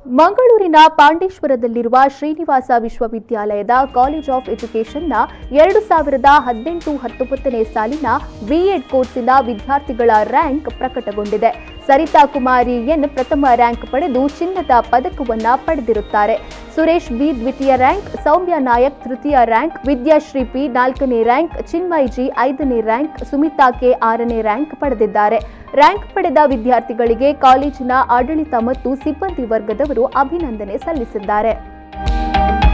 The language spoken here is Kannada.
ಮಂಗಳೂರಿನ ಪಾಂಡೇಶ್ವರದಲ್ಲಿರುವ ಶ್ರೀನಿವಾಸ ವಿಶ್ವವಿದ್ಯಾಲಯದ ಕಾಲೇಜ್ ಆಫ್ ಎಜುಕೇಷನ್ನ ಎರಡು ಸಾವಿರದ ಹದಿನೆಂಟು ಹತ್ತೊಂಬತ್ತನೇ ಸಾಲಿನ ಬಿಎಡ್ ಕೋರ್ಸಿನ ವಿದ್ಯಾರ್ಥಿಗಳ ರ್ಯಾಂಕ್ ಪ್ರಕಟಗೊಂಡಿದೆ ಸರಿತಾ ಕುಮಾರಿ ಎನ್ ಪ್ರಥಮ ರ್ಯಾಂಕ್ ಪಡೆದು ಚಿನ್ನದ ಪದಕವನ್ನ ಪಡೆದಿರುತ್ತಾರೆ ಸುರೇಶ್ ಬಿ ದ್ವಿತೀಯ ರ್ಯಾಂಕ್ ಸೌಮ್ಯ ನಾಯಕ್ ತೃತೀಯ ರ್ಯಾಂಕ್ ವಿದ್ಯಾಶ್ರೀ ಪಿ ನಾಲ್ಕನೇ ರ್ಯಾಂಕ್ ಚಿನ್ಮಯ್ ಜಿ ಐದನೇ ರ್ಯಾಂಕ್ ಸುಮಿತಾ ಕೆ ಆರನೇ ರ್ಯಾಂಕ್ ಪಡೆದಿದ್ದಾರೆ ರ್ಯಾಂಕ್ ಪಡೆದ ವಿದ್ಯಾರ್ಥಿಗಳಿಗೆ ಕಾಲೇಜಿನ ಆಡಳಿತ ಮತ್ತು ಸಿಬ್ಬಂದಿ ವರ್ಗದವರು ಅಭಿನಂದನೆ ಸಲ್ಲಿಸಿದ್ದಾರೆ